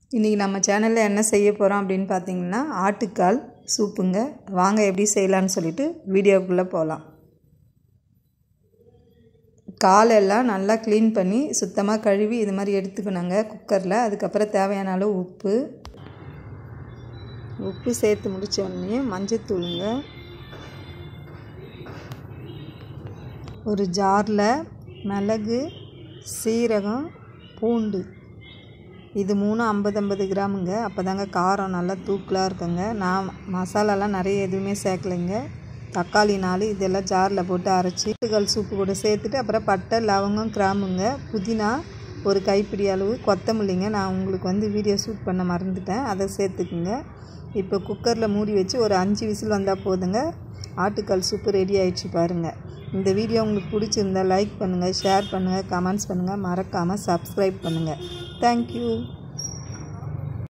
இன்றைக்கி நம்ம சேனலில் என்ன செய்ய போகிறோம் அப்படின்னு பார்த்தீங்கன்னா ஆட்டுக்கால் சூப்புங்க வாங்க எப்படி செய்யலான்னு சொல்லிட்டு வீடியோக்குள்ளே போகலாம் காலெல்லாம் நல்லா க்ளீன் பண்ணி சுத்தமாக கழுவி இது மாதிரி எடுத்துக்கணுங்க குக்கரில் அதுக்கப்புறம் தேவையான அளவு உப்பு உப்பு சேர்த்து முடித்த உடனே மஞ்சத்தூளுங்க ஒரு ஜாரில் மிளகு சீரகம் பூண்டு இது மூணு ஐம்பது ஐம்பது கிராமுங்க அப்போ தாங்க காரம் நல்லா தூக்கலாக இருக்குங்க நான் மசாலாலாம் நிறைய எதுவுமே சேர்க்கலைங்க தக்காளி நாலு இதெல்லாம் ஜாரில் போட்டு அரைச்சி ஆட்டுக்கால் சூப்பு கூட சேர்த்துட்டு அப்புறம் பட்டை லவங்கம் கிராமுங்க புதினா ஒரு கைப்பிடி அளவு கொத்தமல்லிங்க நான் உங்களுக்கு வந்து வீடியோ ஷூட் பண்ண மறந்துட்டேன் அதை சேர்த்துக்குங்க இப்போ குக்கரில் மூடி வச்சு ஒரு அஞ்சு விசில் வந்தால் போதுங்க ஆட்டுக்கால் சூப்பு ரெடி ஆயிடுச்சு பாருங்கள் இந்த வீடியோ உங்களுக்கு பிடிச்சிருந்தா லைக் பண்ணுங்கள் ஷேர் பண்ணுங்கள் கமெண்ட்ஸ் பண்ணுங்கள் மறக்காமல் சப்ஸ்கிரைப் பண்ணுங்கள் தேங்க்யூ